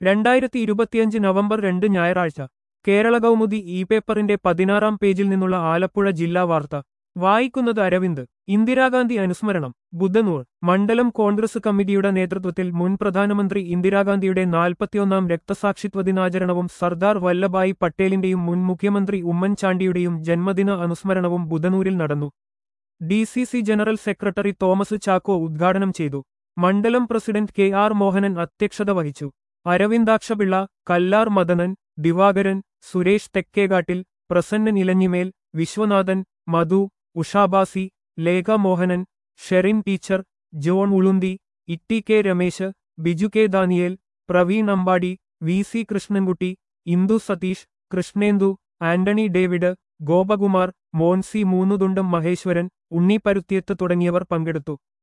രണ്ടായിരത്തി ഇരുപത്തിയഞ്ച് നവംബർ രണ്ട് ഞായറാഴ്ച കേരള കൗമുദി ഇ പേപ്പറിന്റെ പതിനാറാം പേജിൽ നിന്നുള്ള ആലപ്പുഴ ജില്ലാ വാർത്ത വായിക്കുന്നത് അരവിന്ദ് ഇന്ദിരാഗാന്ധി അനുസ്മരണം ബുധനൂർ മണ്ഡലം കോൺഗ്രസ് കമ്മിറ്റിയുടെ നേതൃത്വത്തിൽ മുൻ പ്രധാനമന്ത്രി ഇന്ദിരാഗാന്ധിയുടെ നാൽപ്പത്തിയൊന്നാം രക്തസാക്ഷിത്വ ദിനാചരണവും സർദാർ വല്ലഭായ് പട്ടേലിന്റെയും മുൻ മുഖ്യമന്ത്രി ഉമ്മൻചാണ്ടിയുടെയും ജന്മദിന അനുസ്മരണവും ബുധനൂരിൽ നടന്നു D C C general secretary Thomas Chacko ഉദ്ഘാടനം ചെയ്തു മണ്ഡലം പ്രസിഡന്റ് കെ ആർ മോഹനൻ അധ്യക്ഷത വഹിച്ചു Aravindakshapillai Kallar Madanan Divakaran Suresh Thekkekattil Prasannan Ilanjimel Viswanathan Madhu Ushabasi Lekha Mohanan Sherin teacher John Ulunthi Itty K Ramesh Biju K Daniel Praveen Ambady V C Krishnankutty Indu Satheesh Krishnendu Antony David Gopakumar Moncy Moonnuthundam Maheswaran Unni Paruthiyath തുടങ്ങിയവർ പങ്കെടുത്തു